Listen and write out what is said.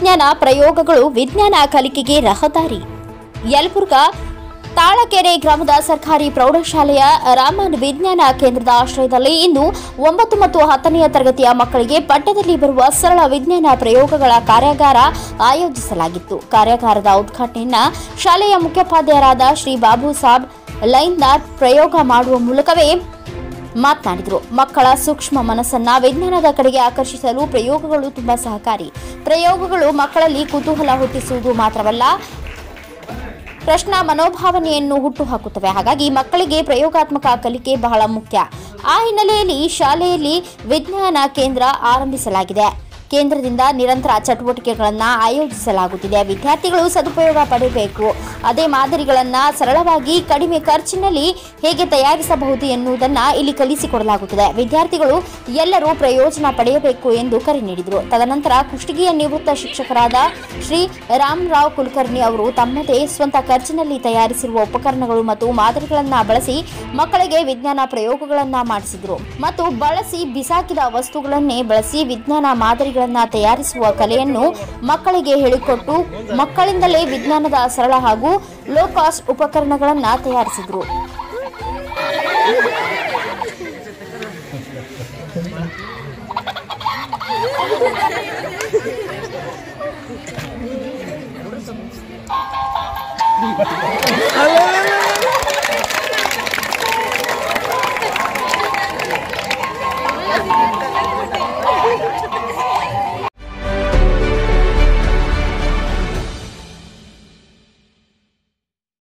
ವಿಜ್ಞಾನ ಪ್ರಯೋಗಗಳು ವಿಜ್ಞಾನ ಕಲಿಕೆಗೆ ರಹದಾರಿ ಯಲಬುರ್ಗಾ ತಾಳಕೆರೆ ಗ್ರಾಮದ ಸರ್ಕಾರಿ ಪ್ರೌಢಶಾಲೆಯ ರಾಮನ್ ವಿಜ್ಞಾನ ಕೇಂದ್ರದ ಆಶ್ರಯದಲ್ಲಿ ಇಂದು ಒಂಬತ್ತು ಮತ್ತು ಹತ್ತನೆಯ ತರಗತಿಯ ಮಕ್ಕಳಿಗೆ ಪಠ್ಯದಲ್ಲಿ ಬರುವ ಸರಳ ವಿಜ್ಞಾನ ಪ್ರಯೋಗಗಳ ಕಾರ್ಯಾಗಾರ ಆಯೋಜಿಸಲಾಗಿತ್ತು ಕಾರ್ಯಾಗಾರದ ಉದ್ಘಾಟನೆಯನ್ನ ಶಾಲೆಯ ಮುಖ್ಯೋಪಾಧ್ಯಾಯರಾದ ಶ್ರೀ ಬಾಬು ಸಾಬ್ ಲೈನ್ದಾರ್ ಪ್ರಯೋಗ ಮಾಡುವ ಮೂಲಕವೇ ಮಾತನಾಡಿದರು ಮಕ್ಕಳ ಸೂಕ್ಷ್ಮ ಮನಸ್ಸನ್ನ ವಿಜ್ಞಾನದ ಕಡೆಗೆ ಆಕರ್ಷಿಸಲು ಪ್ರಯೋಗಗಳು ತುಂಬಾ ಸಹಕಾರಿ ಪ್ರಯೋಗಗಳು ಮಕ್ಕಳಲ್ಲಿ ಕುತೂಹಲ ಹುಟ್ಟಿಸುವುದು ಮಾತ್ರವಲ್ಲ ಪ್ರಶ್ನಾ ಮನೋಭಾವನೆಯನ್ನು ಹುಟ್ಟುಹಾಕುತ್ತವೆ ಹಾಗಾಗಿ ಮಕ್ಕಳಿಗೆ ಪ್ರಯೋಗಾತ್ಮಕ ಕಲಿಕೆ ಬಹಳ ಮುಖ್ಯ ಆ ಹಿನ್ನೆಲೆಯಲ್ಲಿ ಶಾಲೆಯಲ್ಲಿ ವಿಜ್ಞಾನ ಕೇಂದ್ರ ಆರಂಭಿಸಲಾಗಿದೆ ಕೇಂದ್ರದಿಂದ ನಿರಂತರ ಚಟುವಟಿಕೆಗಳನ್ನು ಆಯೋಜಿಸಲಾಗುತ್ತಿದೆ ವಿದ್ಯಾರ್ಥಿಗಳು ಸದುಪಯೋಗ ಪಡೆಯಬೇಕು ಅದೇ ಮಾದರಿಗಳನ್ನು ಸರಳವಾಗಿ ಕಡಿಮೆ ಖರ್ಚಿನಲ್ಲಿ ಹೇಗೆ ತಯಾರಿಸಬಹುದು ಎನ್ನುವುದನ್ನು ಇಲ್ಲಿ ಕಲಿಸಿಕೊಡಲಾಗುತ್ತದೆ ವಿದ್ಯಾರ್ಥಿಗಳು ಎಲ್ಲರೂ ಪ್ರಯೋಜನ ಪಡೆಯಬೇಕು ಎಂದು ಕರೆ ನೀಡಿದರು ತದನಂತರ ಕುಷ್ಟಗಿಯ ನಿವೃತ್ತ ಶಿಕ್ಷಕರಾದ ಶ್ರೀ ರಾಮರಾವ್ ಕುಲಕರ್ಣಿ ಅವರು ತಮ್ಮದೇ ಸ್ವಂತ ಖರ್ಚಿನಲ್ಲಿ ತಯಾರಿಸಿರುವ ಉಪಕರಣಗಳು ಮತ್ತು ಮಾದರಿಗಳನ್ನು ಬಳಸಿ ಮಕ್ಕಳಿಗೆ ವಿಜ್ಞಾನ ಪ್ರಯೋಗಗಳನ್ನು ಮಾಡಿಸಿದರು ಮತ್ತು ಬಳಸಿ ಬಿಸಾಕಿದ ವಸ್ತುಗಳನ್ನೇ ಬಳಸಿ ವಿಜ್ಞಾನ ಮಾದರಿಗಳನ್ನು ತಯಾರಿಸುವ ಕಲೆಯನ್ನು ಮಕ್ಕಳಿಗೆ ಹೇಳಿಕೊಟ್ಟು ಮಕ್ಕಳಿಂದಲೇ ವಿಜ್ಞಾನದ ಸರಳ ಹಾಗೂ ಲೋ ಕಾಸ್ಟ್ ಉಪಕರಣಗಳನ್ನು ತಯಾರಿಸಿದರು ಅಲ್ಲ